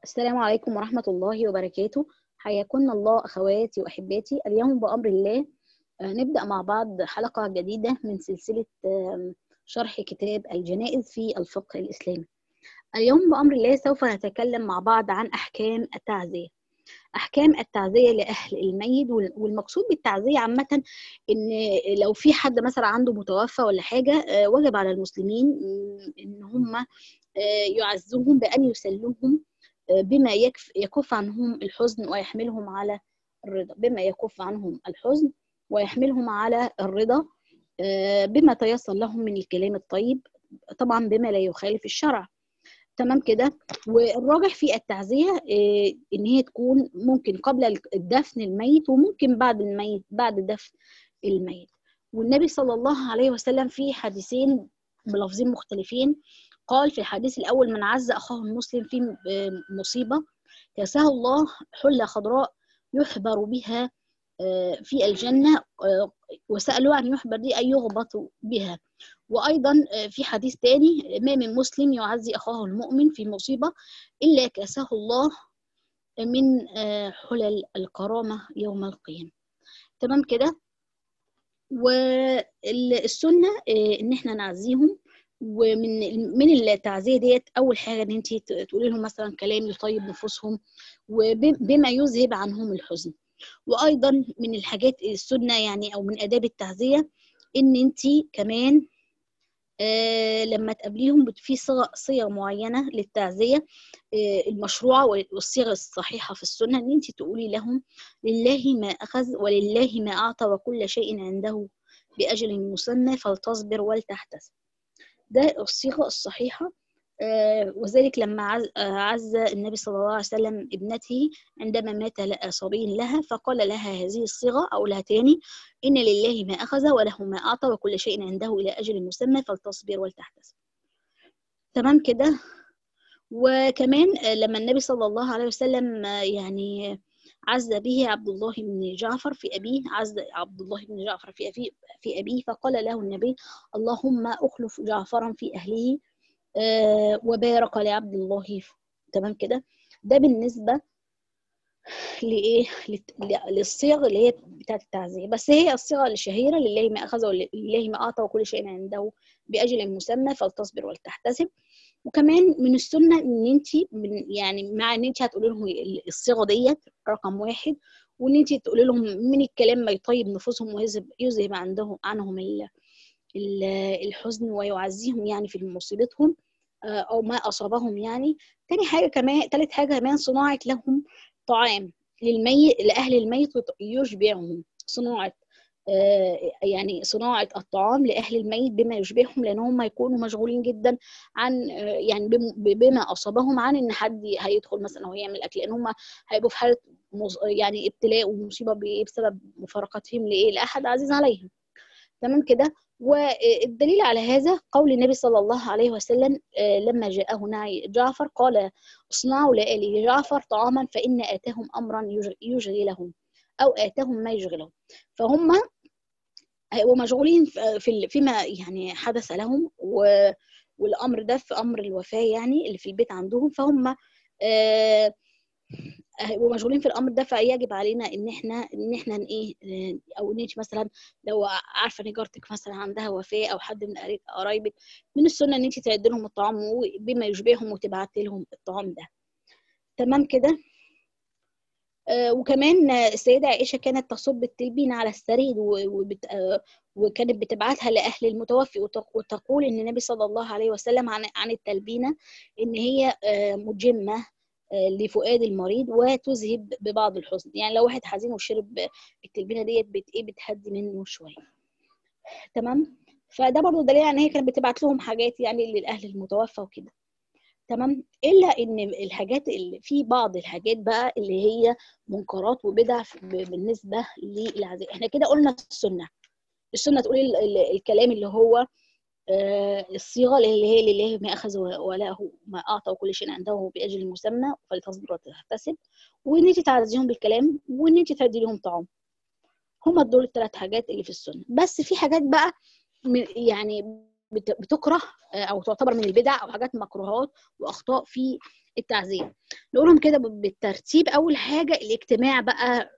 السلام عليكم ورحمة الله وبركاته حياكم الله أخواتي وأحباتي اليوم بأمر الله آه، نبدأ مع بعض حلقة جديدة من سلسلة آم، شرح كتاب الجنائز في الفقه الإسلامي اليوم بأمر الله سوف نتكلم مع بعض عن أحكام التعزية أحكام التعزية لأهل الميت وال- والمقصود بالتعزية عامة إن لو في حد مثلا عنده متوفى ولا حاجة آه، وجب على المسلمين م، إن هم آه، يعزوهم بأن يسلوهم بما يكف يكف عنهم الحزن ويحملهم على الرضا بما يكف عنهم الحزن ويحملهم على الرضا آه، بما تيسر لهم من الكلام الطيب طبعا بما لا يخالف الشرع تمام كده والراجح في التعزية آه، ان هي تكون ممكن قبل الدفن الميت وممكن بعد الميت بعد دفن الميت والنبي صلى الله عليه وسلم في حديثين بلفظين مختلفين قال في الحديث الأول من عز أخاه المسلم في مصيبة كساه الله حلة خضراء يحبر بها آه، في الجنة آه، وسألوا أن يحبر دي أن يغبط بها وأيضا آه، في حديث تاني ما من مسلم يعزي أخاه المؤمن في مصيبة إلا كساه الله من آه، حلل الكرامة يوم القيامة تمام كده والسنة آه، إن إحنا نعزيهم ومن من التعزيه ديت اول حاجه ان انت تقولي لهم مثلا كلام يطيب نفوسهم وبما يذهب عنهم الحزن وايضا من الحاجات السنه يعني او من اداب التعزيه ان انت كمان آه لما تقابليهم بت- في صيغ صيغ معينه للتعزيه آه المشروعه والصيغ الصحيحه في السنه ان انت تقولي لهم لله ما اخذ ولله ما اعطى وكل شيء عنده باجل مسمى فلتصبر ولتحتسب ده الصيغة الصحيحة آه، وذلك لما عز, آه، عز النبي صلى الله عليه وسلم ابنته عندما مات لقى صبي لها فقال لها هذه الصيغة أو لها تاني إن لله ما أخذ وله ما أعطى وكل شيء عنده إلى أجل مسمى فلتصبر ولتحتسب تمام كده وكمان آه، لما النبي صلى الله عليه وسلم آه، يعني عز به عبد الله بن جعفر في أبيه عز عبد الله بن جعفر في أبيه في أبيه فقال له النبي اللهم أخلف جعفرا في أهله آه، وبارك لعبد الله ف- تمام كده ده بالنسبة لإيه لت- ل- للصيغ اللي هي بتاعت التعزية بس هي الصيغة الشهيرة لله ما أخذ ولله ما أعطى وكل شيء عنده بأجل مسمى فلتصبر ولتحتسب وكمان من السنة إن أنت من يعني مع إن أنت هتقولي لهم ال- الصيغة ديت رقم واحد وإن أنت تقولي لهم من الكلام ما يطيب نفوسهم ويذهب يذهب عندهم عنهم ال- ال- الحزن ويعزيهم يعني في مصيبتهم آه، او ما اصابهم يعني تاني حاجه كمان تالت حاجه كمان صناعه لهم طعام للميت لاهل الميت وت- يشبعهم صناعه آه، يعني صناعه الطعام لاهل الميت بما يشبعهم لان هم يكونوا مشغولين جدا عن آه، يعني بم- بما اصابهم عن ان حد هيدخل مثلا او يعمل اكل لان هم هيبقوا في حاله مص- يعني ابتلاء ومصيبه ب- بسبب مفارقتهم لايه لاحد عزيز عليهم تمام كده والدليل على هذا قول النبي صلى الله عليه وسلم آه، لما جاءه نعي جعفر قال اصنعوا لآل جعفر طعاما فإن آتاهم أمرا يج- يشغلهم أو آتاهم ما يشغلهم فهم هيبقوا مشغولين في في ال- فيما يعني حدث لهم و- والأمر ده في أمر الوفاة يعني اللي في البيت عندهم فهم آه، هيبقوا مشغولين في الامر ده فيجب علينا ان احنا ان احنا ن- ايه آه، او ان انت مثلا لو عارفه ان جارتك مثلا عندها وفاه او حد من قريب- قرايبك من السنه ان انت تعد لهم الطعام بما يشبههم وتبعت لهم الطعام ده تمام كده آه، وكمان آه، السيدة عائشة كانت تصب التلبين على السرير و- وبت... آه، وكانت بتبعتها لأهل المتوفي وتق- وتقول إن النبي صلى الله عليه وسلم عن عن التلبينة إن هي آه، مجمة آه، لفؤاد المريض وتذهب ببعض الحزن يعني لو واحد حزين وشرب التلبينة ديت بت إيه بتهدي منه شوية تمام فده برضو دليل ان هي كانت بتبعت لهم حاجات يعني للأهل المتوفى وكده تمام الا ان الحاجات اللي في بعض الحاجات بقى اللي هي منكرات وبدع في- ب- بالنسبه للعزاء احنا كده قلنا السنه السنه تقول ال- ال- الكلام اللي هو آه، الصيغه اللي هي لله ما اخذ و- وله ما اعطى وكل شيء عنده باجل مسمى فلتصبر وتحتسب وان انت تعزيهم بالكلام وان انت تهدي لهم طعام هما دول الثلاث حاجات اللي في السنه بس في حاجات بقى م- يعني بتكره او تعتبر من البدع او حاجات مكروهات واخطاء في التعزيه نقولهم كده بالترتيب اول حاجه الاجتماع بقى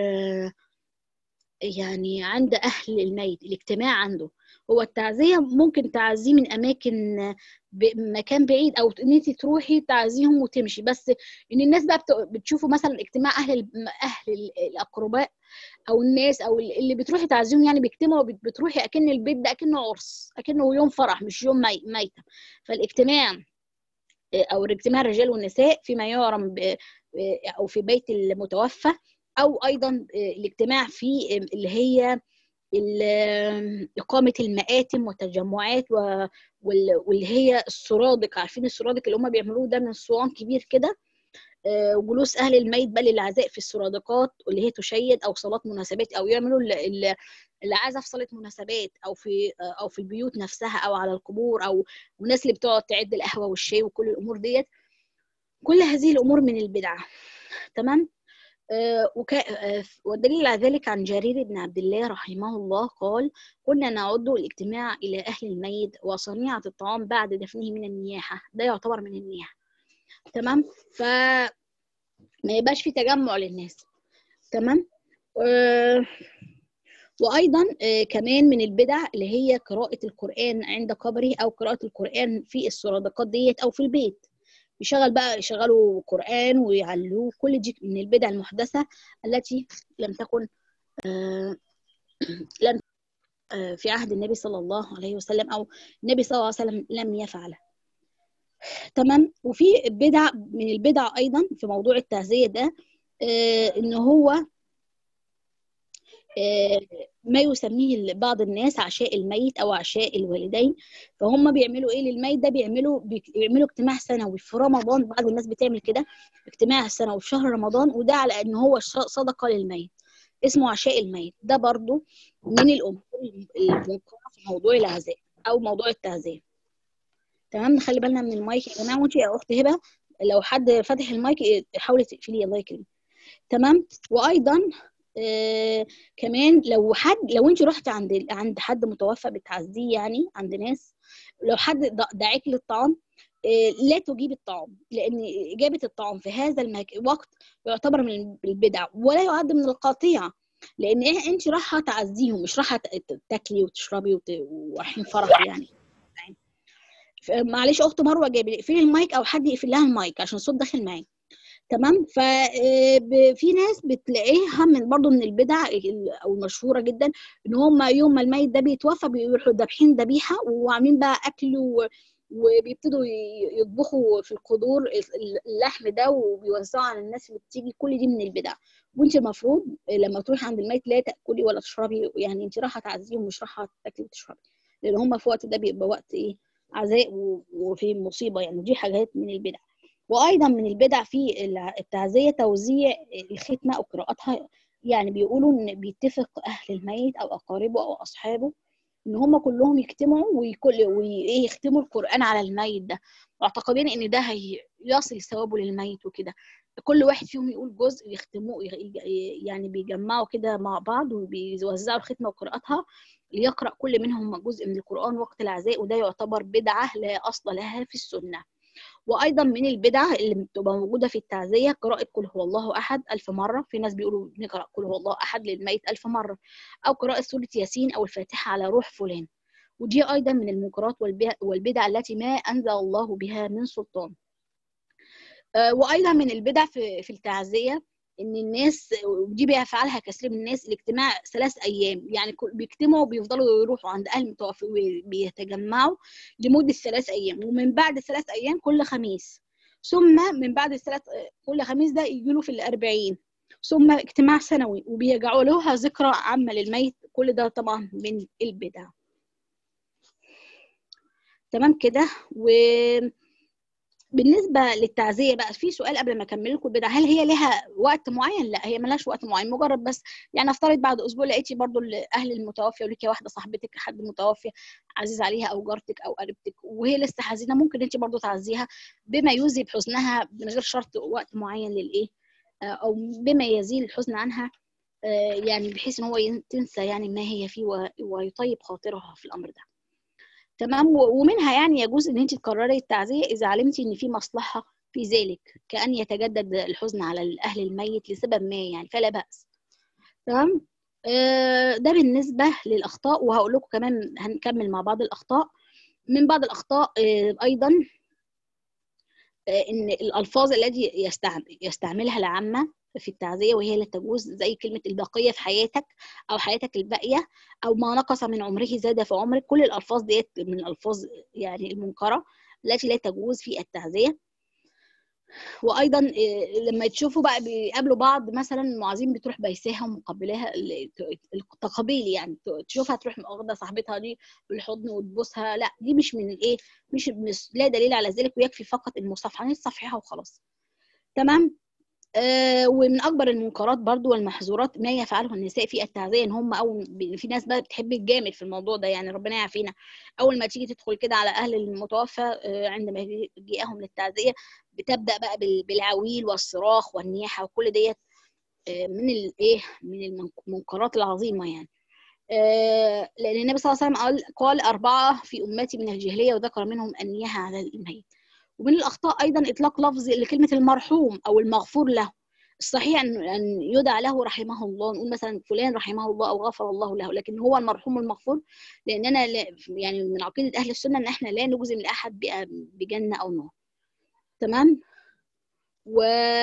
يعني عند اهل الميت الاجتماع عنده هو التعزيه ممكن تعزيه من اماكن مكان بعيد او ان انت تروحي تعزيهم وتمشي بس ان الناس بقى بتشوفوا مثلا اجتماع اهل اهل الاقرباء او الناس او اللي بتروحي تعزيهم يعني بيجتمعوا بتروحي اكن البيت ده اكنه عرس اكنه يوم فرح مش يوم ميته فالاجتماع او اجتماع الرجال والنساء فيما يعرم او في بيت المتوفى او ايضا الاجتماع في اللي هي إقامة المآتم والتجمعات واللي هي السرادق عارفين السرادق اللي هم بيعملوه ده من صوان كبير كده وجلوس أهل الميت بل العزاء في السرادقات واللي هي تشيد أو صلاة مناسبات أو يعملوا العزاء في صلاة مناسبات أو في أو في البيوت نفسها أو على القبور أو والناس اللي بتقعد تعد القهوة والشاي وكل الأمور ديت كل هذه الأمور من البدعة تمام وك... والدليل على ذلك عن جرير بن عبد الله رحمه الله قال كنا نعد الاجتماع إلى أهل الميت وصنيعة الطعام بعد دفنه من النياحة ده يعتبر من النياحة تمام ف ما يبقاش في تجمع للناس تمام أه... وأيضا أه كمان من البدع اللي هي قراءة القرآن عند قبره أو قراءة القرآن في السرادقات ديت أو في البيت يشغل بقى يشغلوا قرآن ويعلوه كل دي من البدع المحدثة التي لم تكن آه لم آه في عهد النبي صلى الله عليه وسلم أو النبي صلى الله عليه وسلم لم يفعله تمام وفي بدع من البدع أيضا في موضوع التعزية ده آه إن هو ما يسميه بعض الناس عشاء الميت او عشاء الوالدين فهم بيعملوا ايه للميت ده بيعملوا بيعملوا اجتماع سنوي في رمضان بعض الناس بتعمل كده اجتماع سنوي في شهر رمضان وده على ان هو صدقه للميت اسمه عشاء الميت ده برضو من الامور المنكره في موضوع العزاء او موضوع التعزيه تمام نخلي بالنا من المايك يا جماعه وانت يا اخت هبه لو حد فاتح المايك حاولي تقفليه الله يكرمك تمام وايضا آه كمان لو حد لو انت رحت عند عند حد متوفى بتعزيه يعني عند ناس لو حد دعاك للطعام آه لا تجيب الطعام لان اجابه الطعام في هذا الوقت يعتبر من البدع ولا يعد من القطيعه لان إيه انت رايحه تعزيهم مش رايحه تاكلي وتشربي ورايحين فرح يعني معلش اخت مروه جايبه اقفلي المايك او حد يقفل لها المايك عشان الصوت داخل معاك تمام ففي ناس بتلاقيها من برضو من البدع او المشهوره جدا ان هم يوم ما الميت ده بيتوفى بيروحوا ذابحين ذبيحه وعاملين بقى اكل و... وبيبتدوا يطبخوا في القدور اللحم ده وبيوزعوا على الناس اللي بتيجي كل دي من البدع وانت المفروض لما تروحي عند الميت لا تاكلي ولا تشربي يعني انت رايحه تعزيهم مش رايحه تاكلي وتشربي لان هم في وقت ده بيبقى وقت ايه عزاء وفي مصيبه يعني دي حاجات من البدع وايضا من البدع في التعزيه توزيع الختمه او قراءتها يعني بيقولوا ان بيتفق اهل الميت او اقاربه او اصحابه ان هم كلهم يجتمعوا ويكل ويختموا القران على الميت ده معتقدين ان ده هيصل ثوابه للميت وكده كل واحد فيهم يقول جزء يختموه يعني بيجمعوا كده مع بعض وبيوزعوا الختمه وقراءتها ليقرا كل منهم جزء من القران وقت العزاء وده يعتبر بدعه لا اصل لها في السنه وايضا من البدع اللي بتبقى موجوده في التعزيه قراءه قل هو الله احد ألف مره في ناس بيقولوا نقرا قل هو الله احد للميت ألف مره او قراءه سوره ياسين او الفاتحه على روح فلان ودي ايضا من المنكرات والبدع التي ما انزل الله بها من سلطان وايضا من البدع في في التعزيه ان الناس ودي بيفعلها كثير من الناس الاجتماع ثلاث ايام يعني بيجتمعوا وبيفضلوا يروحوا عند اهل المتوفي وبيتجمعوا لمده ثلاث ايام ومن بعد ثلاث ايام كل خميس ثم من بعد الثلاث كل خميس ده يجوا في الأربعين ثم اجتماع سنوي وبيجعلوها ذكرى عامة للميت كل ده طبعا من البدع تمام كده و بالنسبه للتعزيه بقى في سؤال قبل ما اكمل لكم البدع هل هي لها وقت معين لا هي ملهاش وقت معين مجرد بس يعني افترض بعد اسبوع لقيتي برضو اهل المتوفي وليكي واحده صاحبتك حد متوفي عزيز عليها او جارتك او قريبتك وهي لسه حزينه ممكن انت برضو تعزيها بما يذهب حزنها من غير شرط وقت معين للايه او بما يزيل الحزن عنها يعني بحيث ان هو تنسى يعني ما هي فيه ويطيب خاطرها في الامر ده تمام ومنها يعني يجوز ان انت تكرري التعزيه اذا علمتي ان في مصلحه في ذلك كأن يتجدد الحزن على أهل الميت لسبب ما يعني فلا بأس تمام ده بالنسبة للأخطاء وهقول لكم كمان هنكمل مع بعض الأخطاء من بعض الأخطاء أيضا إن الألفاظ التي يستعملها العامة في التعزية وهي لا تجوز زي كلمة البقية في حياتك أو حياتك الباقية أو ما نقص من عمره زاد في عمرك كل الألفاظ ديت من الألفاظ يعني المنكرة التي لا تجوز في التعزية وايضا لما تشوفوا بقى بيقابلوا بعض مثلا المعازيم بتروح بايساها ومقبلاها التقابيل يعني تشوفها تروح واخده صاحبتها دي بالحضن وتبوسها لا دي مش من الايه مش لا دليل على ذلك ويكفي فقط المصافحه تصفحيها وخلاص تمام آه ومن اكبر المنكرات برضو والمحظورات ما يفعله النساء في التعزيه ان هم او في ناس بقى بتحب الجامد في الموضوع ده يعني ربنا يعافينا اول ما تيجي تدخل كده على اهل المتوفى آه عندما يجيئهم للتعزيه بتبدا بقى بالعويل والصراخ والنياحه وكل ديت آه من الايه من المنكرات العظيمه يعني آه لان النبي صلى الله عليه وسلم قال قال اربعه في امتي من الجاهليه وذكر منهم النياحه على الميت ومن الأخطاء أيضا إطلاق لفظ لكلمة المرحوم أو المغفور له الصحيح أن يدعى له رحمه الله نقول مثلا فلان رحمه الله أو غفر الله له لكن هو المرحوم المغفور لأننا يعني من عقيدة أهل السنة أن احنا لا نجزم لأحد بجنة أو نار تمام و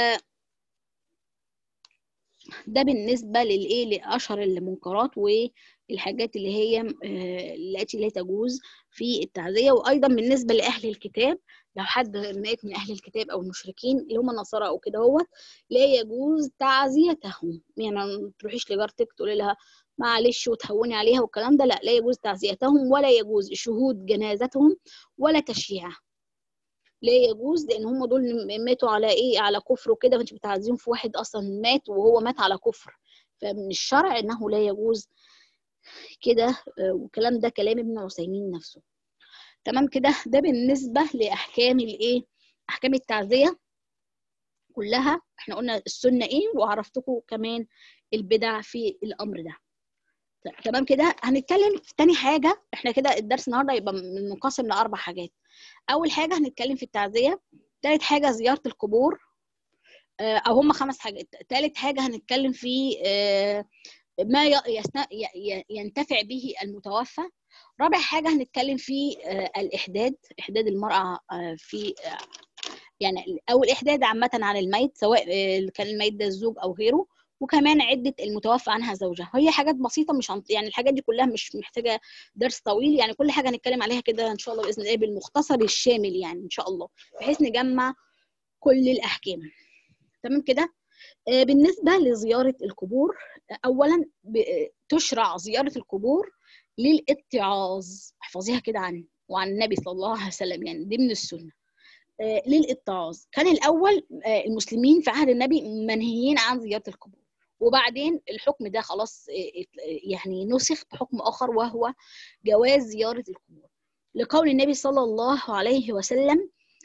ده بالنسبة للإيه لأشهر المنكرات والحاجات اللي هي التي لا تجوز في التعزية وأيضا بالنسبة لأهل الكتاب لو حد مات من أهل الكتاب أو المشركين اللي هم النصارى أو كده هو لا يجوز تعزيتهم يعني ما تروحيش لجارتك تقولي لها معلش وتهوني عليها والكلام ده لا لا يجوز تعزيتهم ولا يجوز شهود جنازتهم ولا تشييعها لا يجوز لان هم دول ماتوا على ايه على كفر وكده فانت بتعزيهم في واحد اصلا مات وهو مات على كفر فمن الشرع انه لا يجوز كده والكلام ده كلام ابن عثيمين نفسه تمام كده ده بالنسبه لاحكام الايه احكام التعزيه كلها احنا قلنا السنه ايه وعرفتكم كمان البدع في الامر ده تمام كده هنتكلم في تاني حاجه احنا كده الدرس النهارده يبقى منقسم لاربع حاجات اول حاجه هنتكلم في التعزيه تالت حاجه زياره القبور او هم خمس حاجات تالت حاجه هنتكلم في ما ينتفع به المتوفى رابع حاجه هنتكلم في الاحداد احداد المراه في يعني او الاحداد عامه عن الميت سواء كان الميت ده الزوج او غيره وكمان عده المتوفى عنها زوجها هي حاجات بسيطه مش يعني الحاجات دي كلها مش محتاجه درس طويل يعني كل حاجه هنتكلم عليها كده ان شاء الله باذن الله بالمختصر الشامل يعني ان شاء الله بحيث نجمع كل الاحكام تمام كده بالنسبه لزياره القبور اولا تشرع زياره القبور للاتعاظ احفظيها كده عن وعن النبي صلى الله عليه وسلم يعني دي من السنه للاتعاظ كان الاول المسلمين في عهد النبي منهيين عن زياره القبور وبعدين الحكم ده خلاص يعني نسخ بحكم اخر وهو جواز زياره القبور لقول النبي صلى الله عليه وسلم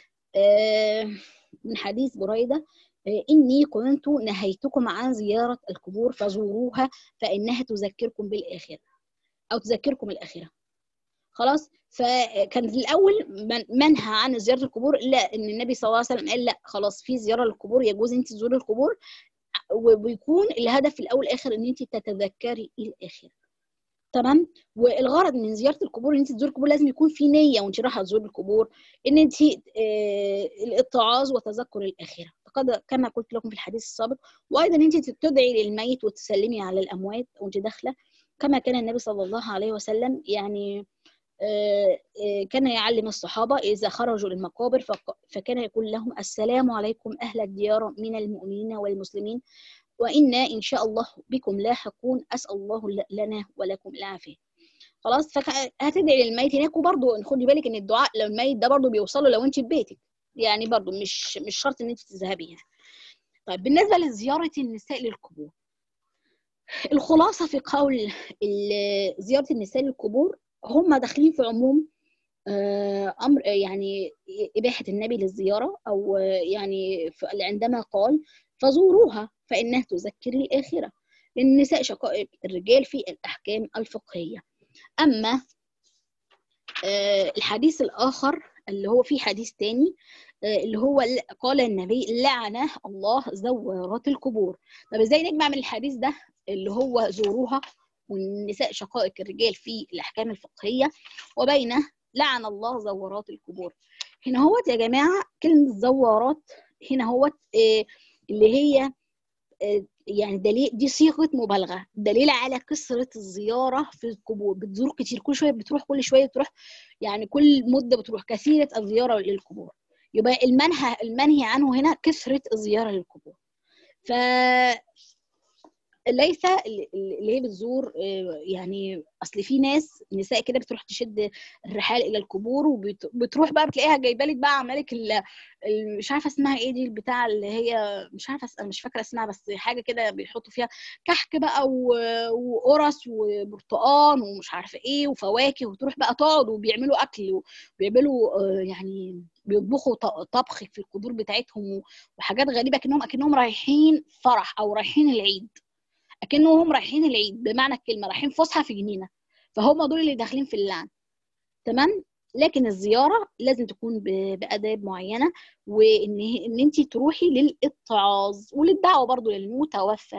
من حديث بريده إني كنت نهيتكم عن زيارة القبور فزوروها فإنها تذكركم بالآخرة أو تذكركم الآخرة خلاص فكان الأول منهى عن زيارة القبور إلا إن النبي صلى الله عليه وسلم قال لا خلاص في زيارة للقبور يجوز أنت تزوري القبور وبيكون الهدف الأول الآخر إن أنت تتذكري الآخرة تمام والغرض من زياره القبور ان انت تزوري القبور لازم يكون في نيه وانت رايحه تزوري القبور ان انت آه الاتعاظ وتذكر الاخره كما قلت لكم في الحديث السابق وايضا انت تدعي للميت وتسلمي على الاموات وانت داخله كما كان النبي صلى الله عليه وسلم يعني آه آه كان يعلم الصحابه اذا خرجوا للمقابر فكان يقول لهم السلام عليكم اهل الديار من المؤمنين والمسلمين وإنا إن شاء الله بكم لاحقون أسأل الله لنا ولكم العافية خلاص فهتدعي للميت هناك وبرضه خدي بالك ان الدعاء للميت ده برضه بيوصله لو انت في بيتك يعني برضه مش مش شرط ان انت تذهبيها طيب بالنسبه لزياره النساء للقبور الخلاصه في قول زياره النساء للقبور هم داخلين في عموم امر يعني اباحه النبي للزياره او يعني عندما قال فزوروها فإنها تذكر الآخرة للنساء شقائق الرجال في الأحكام الفقهية أما آه، الحديث الآخر اللي هو في حديث تاني آه، اللي هو ل- قال النبي لعنه الله زوارات القبور طب ازاي نجمع من الحديث ده اللي هو زوروها والنساء شقائق الرجال في الأحكام الفقهية وبين لعن الله زوارات القبور هنا هوت يا جماعة كلمة زوارات هنا هوت آه، اللي هي آه، يعني دليل دي صيغه مبالغه دليل على كثره الزياره في القبور بتزور كتير كل شويه بتروح كل شويه بتروح يعني كل مده بتروح كثيره الزياره للقبور يبقى المنهى المنهي عنه هنا كثره الزياره للقبور ف ليس اللي اللي هي بتزور آه، يعني اصل في ناس نساء كده بتروح تشد الرحال الى القبور وبتروح بقى بتلاقيها جايبه لك بقى عامله لك ال- ال- مش عارفه اسمها ايه دي البتاع اللي هي مش عارفه أس- مش فاكره اسمها بس حاجه كده بيحطوا فيها كحك بقى و- وقرص وبرتقان ومش عارفه ايه وفواكه وتروح بقى تقعد وبيعملوا اكل وبيعملوا آه، يعني بيطبخوا ط- طبخ في القبور بتاعتهم وحاجات غريبه كانهم اكنهم رايحين فرح او رايحين العيد اكنهم رايحين العيد بمعنى الكلمه رايحين فسحه في جنينه فهم دول اللي داخلين في اللعن تمام لكن الزياره لازم تكون ب- باداب معينه وان ان انت تروحي للاتعاظ وللدعوه برضو للمتوفى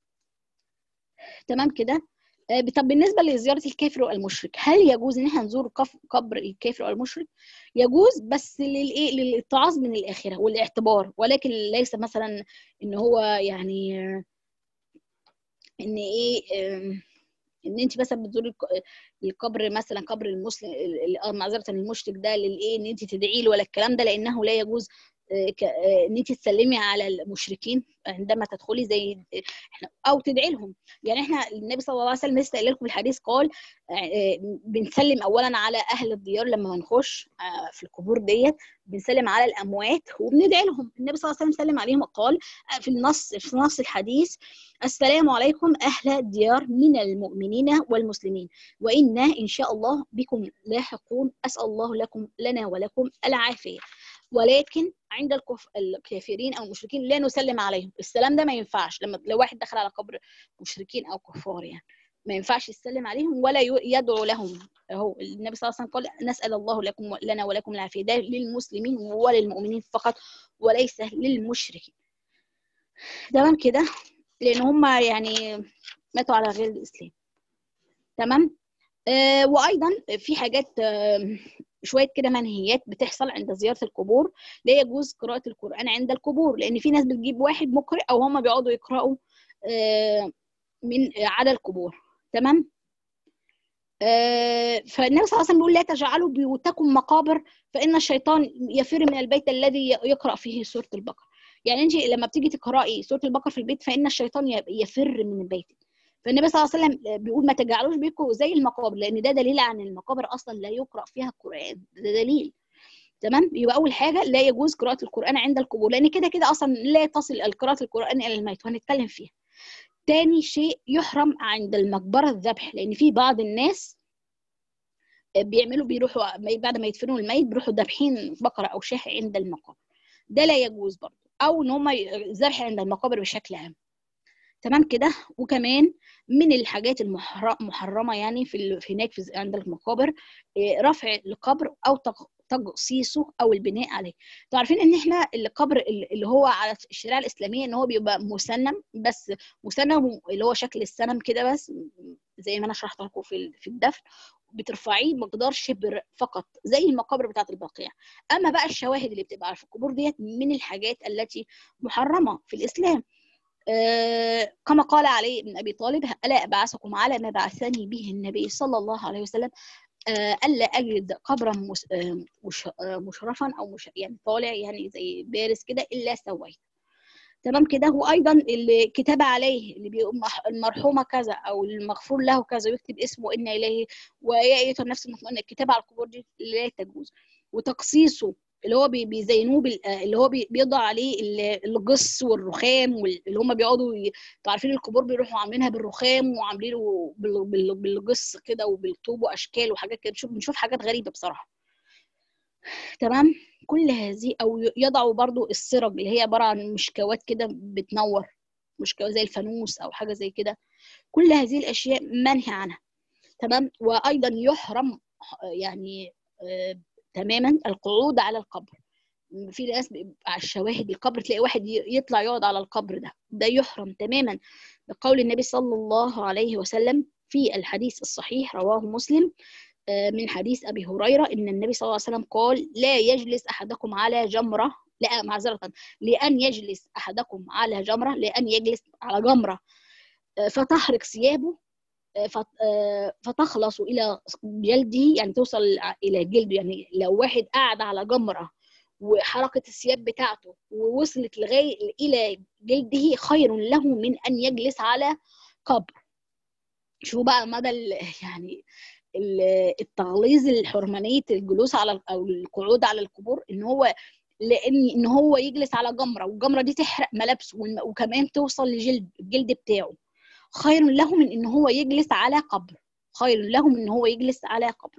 تمام كده آه، طب بالنسبه لزياره الكافر والمشرك هل يجوز ان احنا نزور قف- قبر الكافر والمشرك يجوز بس للايه للاتعاظ من الاخره والاعتبار ولكن ليس مثلا ان هو يعني آه، ان ايه آم، ان انت مثلا بتزوري الق- القبر مثلا قبر المسلم ال- ال- آه، معذره المشرك ده للايه ان انت تدعي له ولا الكلام ده لانه لا يجوز آه، ك- آه، ان انت تسلمي على المشركين عندما تدخلي زي احنا او تدعي لهم يعني احنا النبي صلى الله عليه وسلم لسه قايل لكم الحديث قال آه، آه، بنسلم اولا على اهل الديار لما بنخش آه، في القبور ديت بنسلم على الاموات وبندعي لهم النبي صلى الله عليه وسلم سلم عليهم وقال آه، في النص في نص الحديث السلام عليكم أهل الديار من المؤمنين والمسلمين وإنا إن شاء الله بكم لاحقون أسأل الله لكم لنا ولكم العافية ولكن عند الكف... الكافرين أو المشركين لا نسلم عليهم السلام ده ما ينفعش لما لو واحد دخل على قبر مشركين أو كفار يعني ما ينفعش يسلم عليهم ولا ي- يدعو لهم هو النبي صلى الله عليه وسلم قال نسأل الله لكم لنا ولكم العافية ده للمسلمين وللمؤمنين فقط وليس للمشركين تمام كده لان هم يعني ماتوا على غير الاسلام تمام آه وايضا في حاجات آه شويه كده منهيات بتحصل عند زياره القبور لا يجوز قراءه القران عند القبور لان في ناس بتجيب واحد مقرئ او هم بيقعدوا يقراوا آه من آه على القبور تمام آه فالنبي صلى الله عليه وسلم بيقول لا تجعلوا بيوتكم مقابر فان الشيطان يفر من البيت الذي يقرا فيه سوره البقره يعني انت لما بتيجي تقراي سوره البقره في البيت فان الشيطان ي- يفر من البيت فالنبي صلى الله عليه وسلم بيقول ما تجعلوش بيكم زي المقابر لان ده دليل عن المقابر اصلا لا يقرا فيها القران ده دليل تمام يبقى اول حاجه لا يجوز قراءه القران عند القبور لان كده كده اصلا لا تصل قراءه القران الى الميت وهنتكلم فيها تاني شيء يحرم عند المقبره الذبح لان في بعض الناس بيعملوا بيروحوا بعد ما يدفنوا الميت بيروحوا ذابحين بقره او شاه عند المقابر ده لا يجوز برضه او ان هم الذبح عند المقابر بشكل عام تمام كده وكمان من الحاجات المحرمه يعني في ال- في هناك في عند المقابر إيه، رفع القبر او تق- تجصيصه او البناء عليه انتوا عارفين ان احنا القبر ال- اللي هو على الشريعه الاسلاميه ان هو بيبقى مسنم بس مسنم اللي هو شكل السنم كده بس زي ما انا شرحت لكم في ال- في الدفن بترفعيه مقدار شبر فقط زي المقابر بتاعه البقيع اما بقى الشواهد اللي بتبقى في القبور ديت من الحاجات التي محرمه في الاسلام آه، كما قال علي بن ابي طالب الا ابعثكم على ما بعثني به النبي صلى الله عليه وسلم آه، الا اجد قبرا مس- آه، مش- آه، مشرفا او مش يعني طالع يعني زي بارز كده الا سويت تمام كده وايضا الكتابه عليه اللي بيقول مح- المرحومه كذا او المغفور له كذا ويكتب اسمه ان اليه ويا ايتها النفس المطمئنه الكتابه على القبور دي لا تجوز وتقصيصه اللي هو بي- بيزينوه بال- آه، اللي هو بي- بيضع عليه ال- الجص والرخام وال- اللي هم بيقعدوا ي- انتوا عارفين القبور بيروحوا عاملينها بالرخام وعاملينه بال- بال- بالجص كده وبالطوب واشكال وحاجات كده بنشوف بنشوف حاجات غريبه بصراحه تمام كل هذه او ي- يضعوا برضو السرج اللي هي عباره عن مشكوات كده بتنور مشكوات زي الفانوس او حاجه زي كده كل هذه الاشياء منهي عنها تمام وايضا يحرم يعني آه تماما القعود على القبر في ناس على الشواهد القبر تلاقي واحد يطلع يقعد على القبر ده ده يحرم تماما بقول النبي صلى الله عليه وسلم في الحديث الصحيح رواه مسلم من حديث ابي هريره ان النبي صلى الله عليه وسلم قال لا يجلس احدكم على جمره لا معذره لان يجلس احدكم على جمره لان يجلس على جمره فتحرق ثيابه فتخلص الى جلده يعني توصل الى جلده يعني لو واحد قاعد على جمره وحركه الثياب بتاعته ووصلت لغايه الى جلده خير له من ان يجلس على قبر شوفوا بقى مدى يعني التغليظ الحرمانيه الجلوس على او القعود على القبور ان هو لان ان هو يجلس على جمره والجمره دي تحرق ملابسه وكمان توصل لجلد الجلد بتاعه خير له من ان هو يجلس على قبر خير له من ان هو يجلس على قبر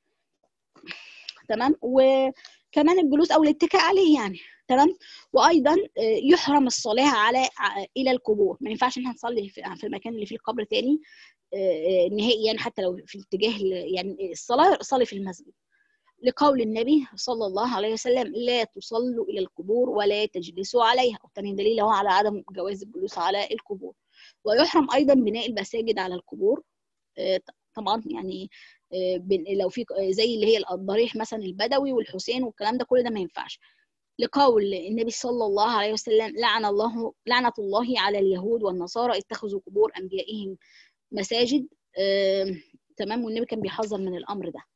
تمام وكمان الجلوس او الاتكاء عليه يعني تمام وايضا يحرم الصلاه على الى القبور ما ينفعش ان احنا نصلي في المكان اللي فيه القبر تاني نهائيا حتى لو في اتجاه يعني الصلاه صلي في المسجد لقول النبي صلى الله عليه وسلم لا تصلوا الى القبور ولا تجلسوا عليها وثاني دليل هو على عدم جواز الجلوس على القبور ويحرم ايضا بناء المساجد على القبور طبعا يعني لو في زي اللي هي الضريح مثلا البدوي والحسين والكلام ده كل ده ما ينفعش لقول النبي صلى الله عليه وسلم لعن الله لعنة الله على اليهود والنصارى اتخذوا قبور أنبيائهم مساجد آه، تمام والنبي كان بيحذر من الأمر ده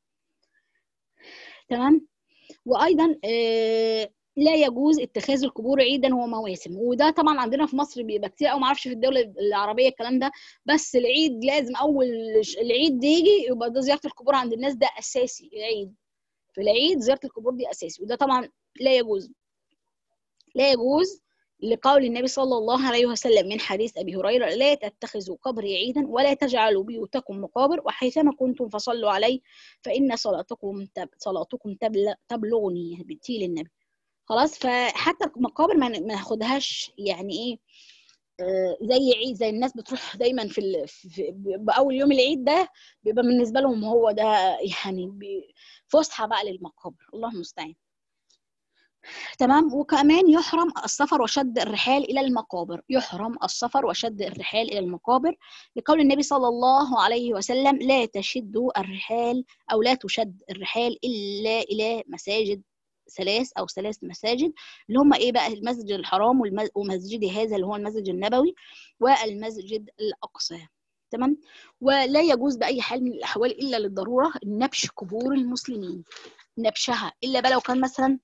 تمام وأيضا آه، لا يجوز اتخاذ القبور عيدا ومواسم وده طبعا عندنا في مصر بيبقى كتير او ما اعرفش في الدوله العربيه الكلام ده بس العيد لازم اول العيد يجي يبقى ده زياره القبور عند الناس ده اساسي العيد في العيد زياره القبور دي اساسي وده طبعا لا يجوز لا يجوز لقول النبي صلى الله عليه وسلم من حديث ابي هريره لا تتخذوا قبري عيدا ولا تجعلوا بيوتكم مقابر وحيثما كنتم فصلوا علي فان صلاتكم تب... صلاتكم تبل... تبلغني بتيل النبي خلاص فحتى المقابر ما ناخدهاش يعني ايه آه زي عيد زي الناس بتروح دايما في, ال... في باول يوم العيد ده بيبقى بالنسبه لهم هو ده يعني فسحه بقى للمقابر الله المستعان تمام وكمان يحرم السفر وشد الرحال الى المقابر يحرم السفر وشد الرحال الى المقابر لقول النبي صلى الله عليه وسلم لا تشدوا الرحال او لا تشد الرحال الا الى مساجد ثلاث او ثلاث مساجد اللي هم ايه بقى المسجد الحرام ومسجد هذا اللي هو المسجد النبوي والمسجد الاقصى تمام ولا يجوز باي حال من الاحوال الا للضروره نبش قبور المسلمين نبشها الا بقى لو كان مثلا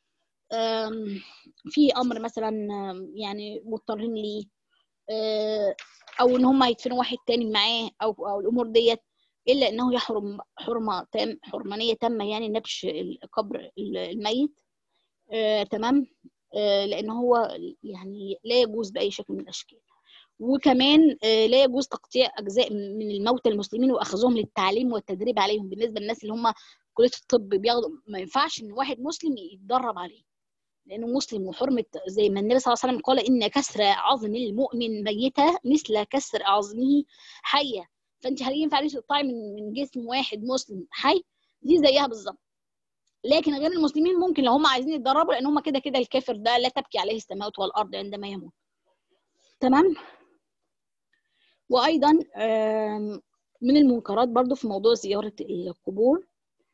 في امر مثلا يعني مضطرين ليه او ان هم يدفنوا واحد تاني معاه او او الامور ديت الا انه يحرم حرمه تام حرمانيه تامه يعني نبش قبر الميت آه، تمام آه، لان هو يعني لا يجوز باي شكل من الاشكال وكمان آه، لا يجوز تقطيع اجزاء من الموتى المسلمين واخذهم للتعليم والتدريب عليهم بالنسبه للناس اللي هم كليه الطب بياخدوا ما ينفعش ان واحد مسلم يتدرب عليه لانه مسلم وحرمه زي ما النبي صلى الله عليه وسلم قال ان كسر عظم المؤمن ميته مثل كسر عظمه حيه فانت هل ينفع تقطعي من من جسم واحد مسلم حي دي زيها بالظبط لكن غير المسلمين ممكن لو هم عايزين يتدربوا لان هم كده كده الكافر ده لا تبكي عليه السماوات والارض عندما يموت تمام وايضا من المنكرات برضو في موضوع زياره القبور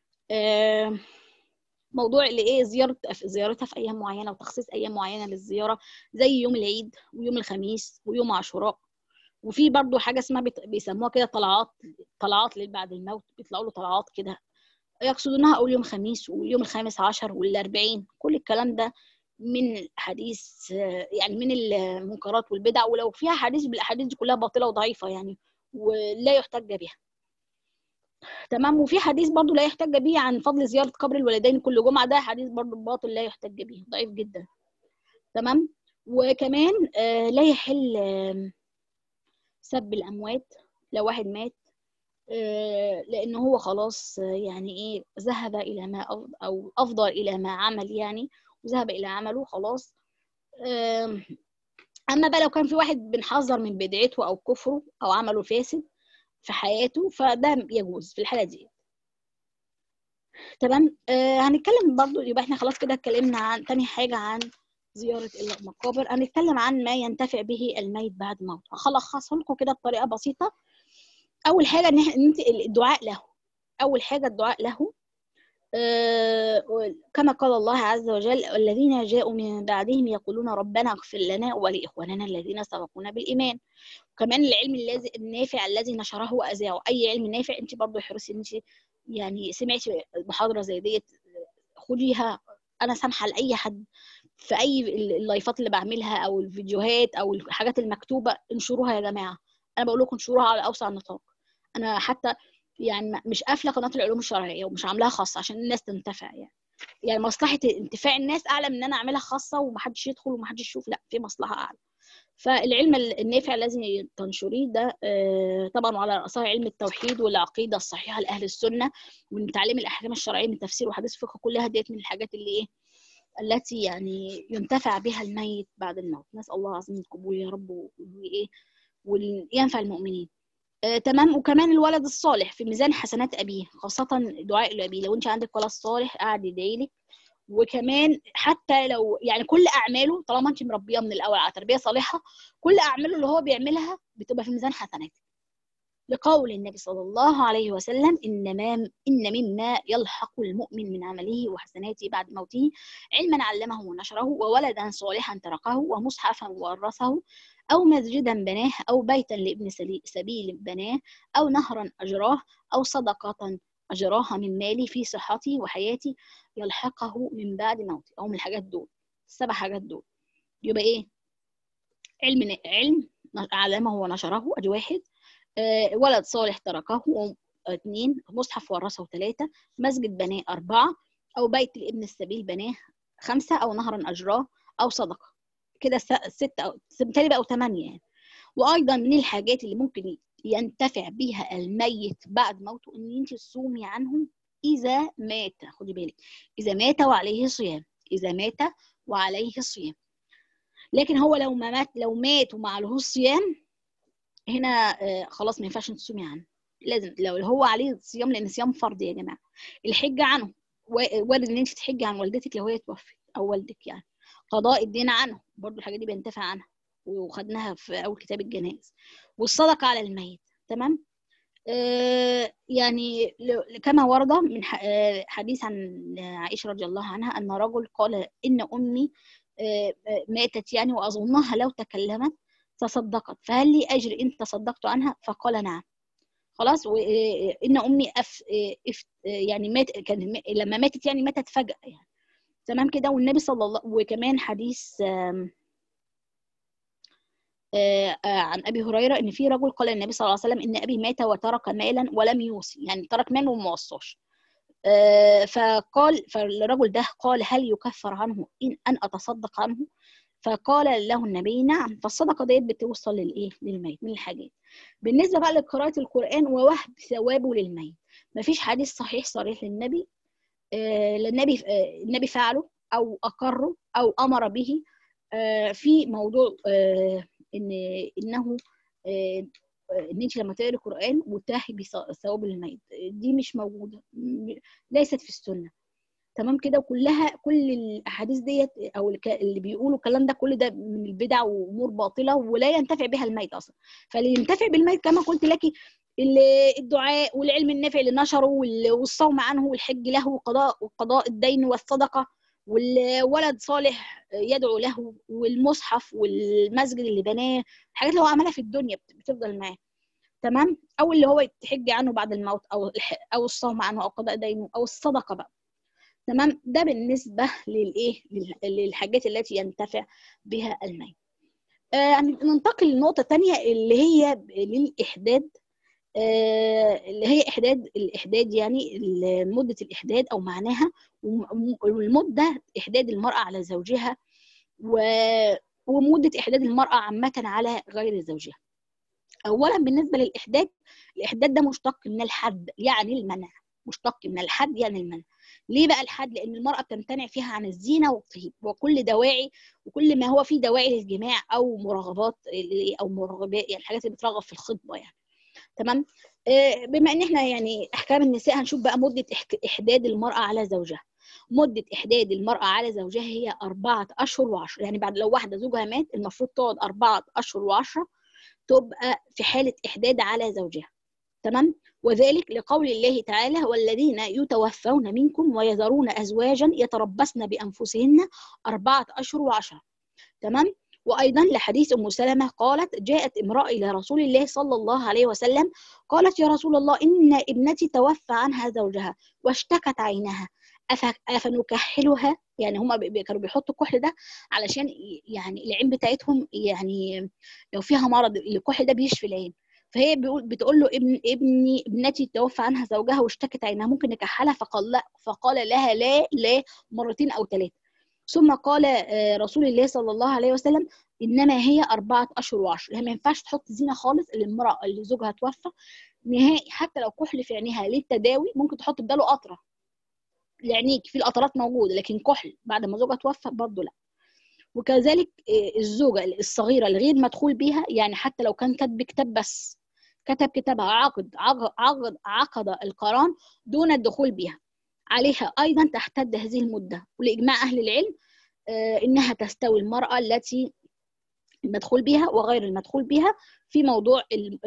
موضوع اللي ايه زياره زيارتها في ايام معينه وتخصيص ايام معينه للزياره زي يوم العيد ويوم الخميس ويوم عاشوراء وفي برضو حاجه اسمها بيسموها كده طلعات طلعات بعد الموت بيطلعوا له طلعات كده يقصدونها اول يوم خميس واليوم الخامس عشر والاربعين كل الكلام ده من حديث يعني من المنكرات والبدع ولو فيها حديث بالاحاديث دي كلها باطله وضعيفه يعني ولا يحتج بها تمام وفي حديث برضو لا يحتج به عن فضل زياره قبر الوالدين كل جمعه ده حديث برضو باطل لا يحتج به ضعيف جدا تمام وكمان آه لا يحل آه سب الاموات لو واحد مات آه لان هو خلاص يعني ايه ذهب الى ما أفضل او افضل الى ما عمل يعني وذهب الى عمله خلاص اما بقى لو كان في واحد بنحذر من بدعته او كفره او عمله فاسد في حياته فده يجوز في الحاله دي تمام آه هنتكلم برضو يبقى احنا خلاص كده اتكلمنا عن تاني حاجه عن زياره المقابر هنتكلم عن ما ينتفع به الميت بعد موته هلخصه لكم كده بطريقه بسيطه اول حاجه ان انت الدعاء له اول حاجه الدعاء له كما قال الله عز وجل الذين جاءوا من بعدهم يقولون ربنا اغفر لنا ولإخواننا الذين سبقونا بالإيمان وكمان العلم الذي النافع الذي نشره وأذاعه أي علم نافع أنت برضه احرصي أنت يعني سمعتي محاضرة زي ديت خديها أنا سامحة لأي حد في أي اللايفات اللي بعملها أو الفيديوهات أو الحاجات المكتوبة انشروها يا جماعة أنا بقول لكم انشروها على أوسع النطاق أنا حتى يعني مش قافله قناه العلوم الشرعيه ومش عاملاها خاصه عشان الناس تنتفع يعني يعني مصلحه انتفاع الناس اعلى من ان انا اعملها خاصه ومحدش يدخل ومحدش يشوف لا في مصلحه اعلى فالعلم النافع لازم تنشريه ده طبعا وعلى راسها علم التوحيد والعقيده الصحيحه لاهل السنه وان تعليم الاحكام الشرعيه من تفسير وحديث الفقه كلها ديت من الحاجات اللي ايه التي يعني ينتفع بها الميت بعد الموت نسال الله عظيم القبول يا رب وايه وينفع المؤمنين آه، تمام وكمان الولد الصالح في ميزان حسنات ابيه خاصه دعاء لابيه لو انت عندك ولد صالح قاعد يدعي لك وكمان حتى لو يعني كل اعماله طالما انت مربيه من الاول على تربيه صالحه كل اعماله اللي هو بيعملها بتبقى في ميزان حسناتك لقول النبي صلى الله عليه وسلم إنما إن مما يلحق المؤمن من عمله وحسناته بعد موته علما علمه ونشره وولدا صالحا تركه ومصحفا ورثه أو مسجدا بناه أو بيتا لابن سبيل بناه أو نهرا أجراه أو صدقة أجراها من مالي في صحتي وحياتي يلحقه من بعد موتي أو من الحاجات دول السبع حاجات دول يبقى إيه علم علم علمه ونشره أدي واحد آه ولد صالح تركه اثنين مصحف ورثه ثلاثة مسجد بناه أربعة أو بيت لابن السبيل بناه خمسة أو نهرا أجراه أو صدقة كده ستة أو بالتالي بقوا ثمانية يعني وأيضا من الحاجات اللي ممكن ينتفع بها الميت بعد موته إن أنت تصومي عنه إذا مات خدي بالك إذا مات وعليه صيام إذا مات وعليه صيام لكن هو لو ما مات لو مات وما عليهوش صيام هنا خلاص ما ينفعش تصومي عنه لازم لو هو عليه صيام لان صيام فرض يا جماعه الحجه عنه وارد ان انت تحجي عن والدتك لو هي توفت او والدك يعني قضاء الدين عنه برضو الحاجات دي بينتفع عنها وخدناها في اول كتاب الجنائز والصدقه على الميت تمام آه يعني كما ورد من حديث عن عائشه رضي الله عنها ان رجل قال ان امي آه ماتت يعني واظنها لو تكلمت تصدقت فهل لي اجر ان تصدقت عنها فقال نعم خلاص وان امي أف يعني مات كان لما ماتت يعني ماتت فجاه يعني تمام كده والنبي صلى الله وكمان حديث عن ابي هريره ان في رجل قال النبي صلى الله عليه وسلم ان ابي مات وترك مالا ولم يوصي يعني ترك مال وما وصاش فقال فالرجل ده قال هل يكفر عنه ان ان اتصدق عنه فقال له النبي نعم فالصدقه ديت بتوصل للايه للميت من الحاجات بالنسبه بقى لقراءه القران ووهب ثوابه للميت مفيش حديث صحيح صريح للنبي آه للنبي آه النبي فعله او اقره او امر به آه في موضوع ان انه ان انت لما تقري القران وتهبي ثواب للميت دي مش موجوده ليست في السنه تمام كده وكلها كل الاحاديث ديت او اللي بيقولوا الكلام ده كل ده من البدع وامور باطله ولا ينتفع بها الميت اصلا فاللي ينتفع بالميت كما قلت لك الدعاء والعلم النافع اللي نشره والصوم عنه والحج له وقضاء وقضاء الدين والصدقه والولد صالح يدعو له والمصحف والمسجد اللي بناه الحاجات اللي هو عملها في الدنيا بتفضل معاه تمام او اللي هو يتحج عنه بعد الموت او او الصوم عنه او قضاء دينه او الصدقه بقى تمام ده بالنسبه للايه للحاجات التي ينتفع بها الميت آه ننتقل لنقطه تانية اللي هي للاحداد آه اللي هي احداد الاحداد يعني مده الاحداد او معناها والمده احداد المراه على زوجها ومده احداد المراه عامه على غير زوجها اولا بالنسبه للاحداد الاحداد ده مشتق من الحد يعني المنع مشتق من الحد يعني المنع ليه بقى الحد لان المراه بتمتنع فيها عن الزينه والطيب وكل دواعي وكل ما هو فيه دواعي للجماع او مرغبات او مرغبات يعني الحاجات اللي بترغب في الخطبه يعني تمام بما ان احنا يعني احكام النساء هنشوف بقى مده احداد المراه على زوجها مده احداد المراه على زوجها هي اربعه اشهر وعشرة يعني بعد لو واحده زوجها مات المفروض تقعد اربعه اشهر وعشرة تبقى في حاله احداد على زوجها تمام وذلك لقول الله تعالى والذين يتوفون منكم ويذرون ازواجا يتربصن بانفسهن اربعه اشهر وعشرة تمام وأيضا لحديث أم سلمة قالت جاءت امرأة إلى رسول الله صلى الله عليه وسلم قالت يا رسول الله إن ابنتي توفى عنها زوجها واشتكت عينها أفنكحلها يعني هما كانوا بيحطوا الكحل ده علشان يعني العين بتاعتهم يعني لو فيها مرض الكحل ده بيشفي العين فهي بتقول له ابن ابني ابنتي توفى عنها زوجها واشتكت عينها ممكن نكحلها فقال لا فقال لها لا لا مرتين او ثلاثه ثم قال رسول الله صلى الله عليه وسلم انما هي اربعه اشهر وعشر هي ما ينفعش تحط زينه خالص للمراه اللي زوجها توفى نهائي حتى لو كحل في عينيها للتداوي ممكن تحط بداله قطره لعينيك في القطرات موجوده لكن كحل بعد ما زوجها توفى برضه لا وكذلك الزوجه الصغيره الغير مدخول بيها يعني حتى لو كان كاتب كتاب بس كتب كتابها عقد عقد عقد القران دون الدخول بها عليها أيضا تحتد هذه المدة ولإجماع أهل العلم إنها تستوي المرأة التي المدخول بها وغير المدخول بها في موضوع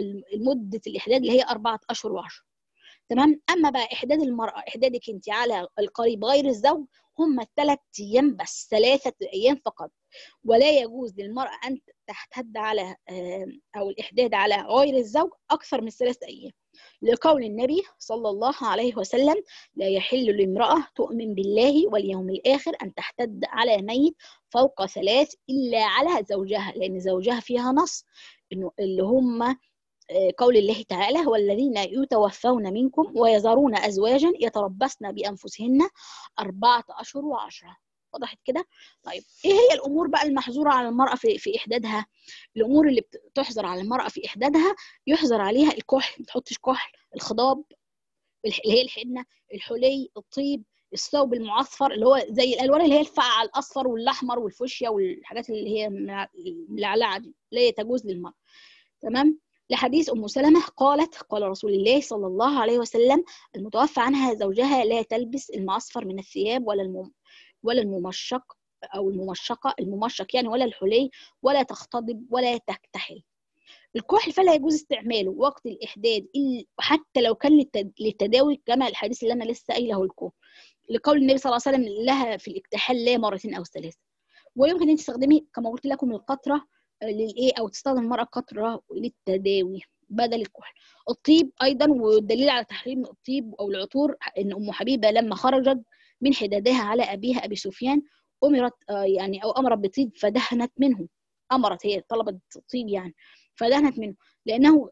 مدة الإحداد اللي هي أربعة أشهر وعشر تمام أما بقى إحداد المرأة إحدادك أنت على القريب غير الزوج هم ثلاث أيام بس ثلاثة أيام فقط ولا يجوز للمرأة أن تحتد على أو الإحداد على غير الزوج أكثر من ثلاثة أيام لقول النبي صلى الله عليه وسلم لا يحل لامرأة تؤمن بالله واليوم الآخر أن تحتد على ميت فوق ثلاث إلا على زوجها لأن زوجها فيها نص إنه اللي هم قول الله تعالى والذين يتوفون منكم ويذرون أزواجا يتربصن بأنفسهن أربعة أشهر وعشرة وضحت كده طيب ايه هي الامور بقى المحظوره على المراه في في احدادها الامور اللي بتحظر على المراه في احدادها يحظر عليها الكحل ما تحطش كحل الخضاب اللي هي الحنه الحلي الطيب الثوب المعصفر اللي هو زي الالوان اللي هي الفقع الاصفر والاحمر والفوشيا والحاجات اللي هي الملعلعه دي اللي هي تجوز للمراه تمام لحديث ام سلمه قالت قال رسول الله صلى الله عليه وسلم المتوفى عنها زوجها لا تلبس المعصفر من الثياب ولا المم ولا الممشق او الممشقه الممشق يعني ولا الحلي ولا تختضب ولا تكتحل الكحل فلا يجوز استعماله وقت الاحداد حتى لو كان للتداوي كما الحديث اللي انا لسه قايله لكم لقول النبي صلى الله عليه وسلم لها في الاكتحال لا مرتين او ثلاثه ويمكن ان تستخدمي كما قلت لكم القطره للايه او تستخدم المراه قطره للتداوي بدل الكحل الطيب ايضا والدليل على تحريم الطيب او العطور ان ام حبيبه لما خرجت من حدادها على أبيها أبي سفيان أمرت يعني أو أمرت بطيب فدهنت منه أمرت هي طلبت طيب يعني فدهنت منه لأنه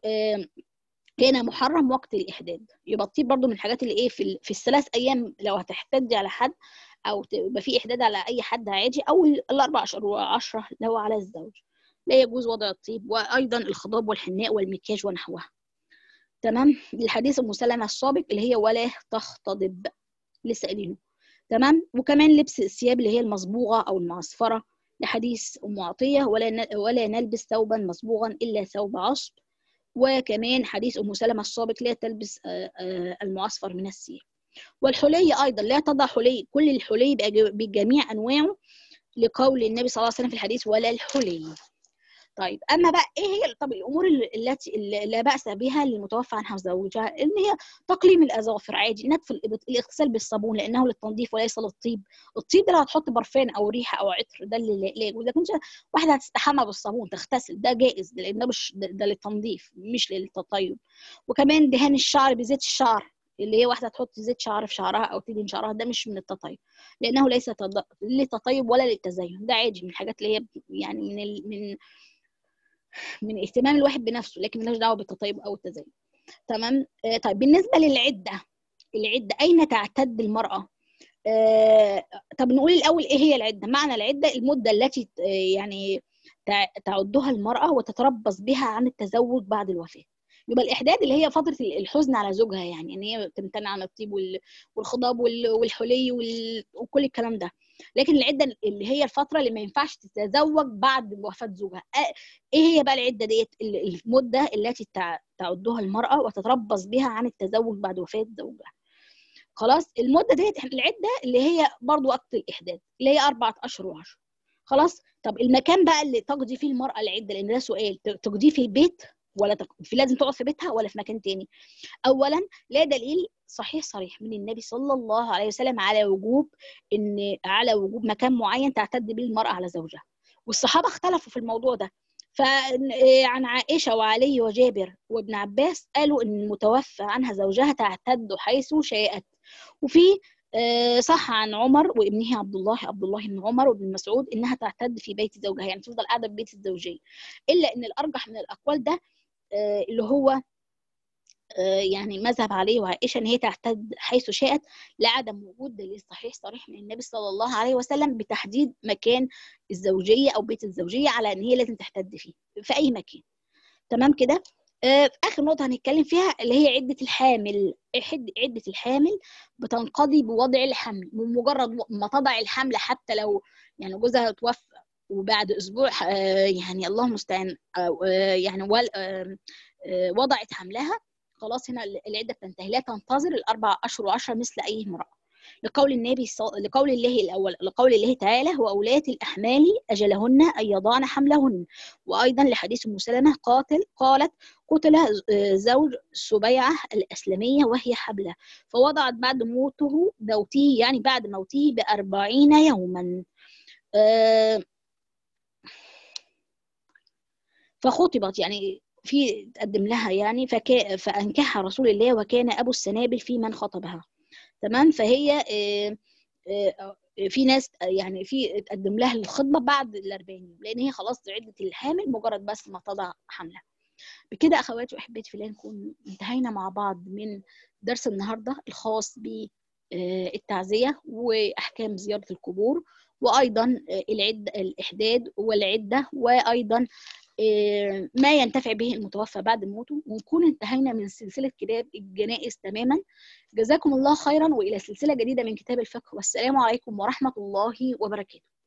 كان محرم وقت الإحداد يبقى الطيب برضو من الحاجات اللي إيه في, في الثلاث أيام لو هتحتدي على حد أو يبقى في إحداد على أي حد عادي أو الأربع أشهر وعشرة لو على الزوج لا يجوز وضع الطيب وأيضا الخضاب والحناء والمكياج ونحوها تمام الحديث ام سلمة السابق اللي هي ولا تختضب لسه قايلينه تمام وكمان لبس الثياب اللي هي المصبوغه او المعصفره لحديث ام عطيه ولا ولا نلبس ثوبا مصبوغا الا ثوب عصب وكمان حديث ام سلمة السابق لا تلبس المعصفر من الثياب والحلي ايضا لا تضع حلي كل الحلي بجميع انواعه لقول النبي صلى الله عليه وسلم في الحديث ولا الحلي طيب اما بقى ايه هي طب الامور التي لا باس بها للمتوفى عنها زوجها ان هي تقليم الاظافر عادي نتف الاغتسال بالصابون لانه للتنظيف وليس للطيب الطيب ده لو هتحط برفان او ريحه او عطر ده اللي لا يجوز لكن واحده هتستحمى بالصابون تغتسل ده جائز لان ده مش ده للتنظيف مش للتطيب وكمان دهان الشعر بزيت الشعر اللي هي واحده تحط زيت شعر في شعرها او تدهن شعرها ده مش من التطيب لانه ليس للتطيب ولا للتزين ده عادي من الحاجات اللي هي يعني من ال... من من اهتمام الواحد بنفسه لكن ملهاش دعوه بالتطيب او التزين تمام آه طيب بالنسبه للعده العده اين تعتد المراه آه طب نقول الاول ايه هي العده معنى العده المده التي آه يعني تعدها المراه وتتربص بها عن التزوج بعد الوفاه يبقى الاحداد اللي هي فتره الحزن على زوجها يعني ان هي تمتنع عن الطيب والخضاب والحلي وكل الكلام ده لكن العده اللي هي الفتره اللي ما ينفعش تتزوج بعد وفاه زوجها ايه هي بقى العده ديت المده التي تعدها المراه وتتربص بها عن التزوج بعد وفاه زوجها خلاص المده ديت العده اللي هي برضو وقت الاحداث اللي هي اربعه اشهر وعشر خلاص طب المكان بقى اللي تقضي فيه المراه العده لان ده سؤال تقضيه في البيت ولا تق... في لازم تقعد في بيتها ولا في مكان تاني اولا لا دليل صحيح صريح من النبي صلى الله عليه وسلم على وجوب ان على وجوب مكان معين تعتد به المراه على زوجها والصحابه اختلفوا في الموضوع ده فعن عائشة وعلي وجابر وابن عباس قالوا إن المتوفى عنها زوجها تعتد حيث شاءت وفي صح عن عمر وابنه عبد الله عبد الله بن عمر وابن مسعود انها تعتد في بيت زوجها يعني تفضل قاعده في بيت الزوجيه الا ان الارجح من الاقوال ده اللي هو يعني مذهب عليه وعائشه ان هي تعتد حيث شاءت لعدم وجود دليل صحيح صريح من النبي صلى الله عليه وسلم بتحديد مكان الزوجيه او بيت الزوجيه على ان هي لازم تعتد فيه في اي مكان تمام كده اخر نقطه هنتكلم فيها اللي هي عده الحامل عده الحامل بتنقضي بوضع الحمل بمجرد ما تضع الحمل حتى لو يعني جوزها توفى وبعد اسبوع يعني الله المستعان يعني وضعت حملها خلاص هنا العده بتنتهي لا تنتظر الاربع اشهر وعشرة مثل اي امراه لقول النبي ص... لقول الله الاول لقول الله تعالى واولات الاحمال اجلهن ان يضعن حملهن وايضا لحديث ام سلمه قاتل قالت قتل زوج سبيعه الاسلميه وهي حبلة فوضعت بعد موته موته يعني بعد موته بأربعين يوما آه فخطبت يعني في تقدم لها يعني فكا فانكح رسول الله وكان ابو السنابل في من خطبها تمام فهي في ناس يعني في تقدم لها الخطبه بعد الأربعين لان هي خلاص عده الحامل مجرد بس ما تضع حملها بكده اخواتي واحبتي في الله نكون انتهينا مع بعض من درس النهارده الخاص بالتعزيه واحكام زياره القبور وايضا العده الاحداد والعده وايضا ما ينتفع به المتوفى بعد موته ونكون انتهينا من سلسلة كتاب الجنائز تماما جزاكم الله خيرا وإلى سلسلة جديدة من كتاب الفقه والسلام عليكم ورحمة الله وبركاته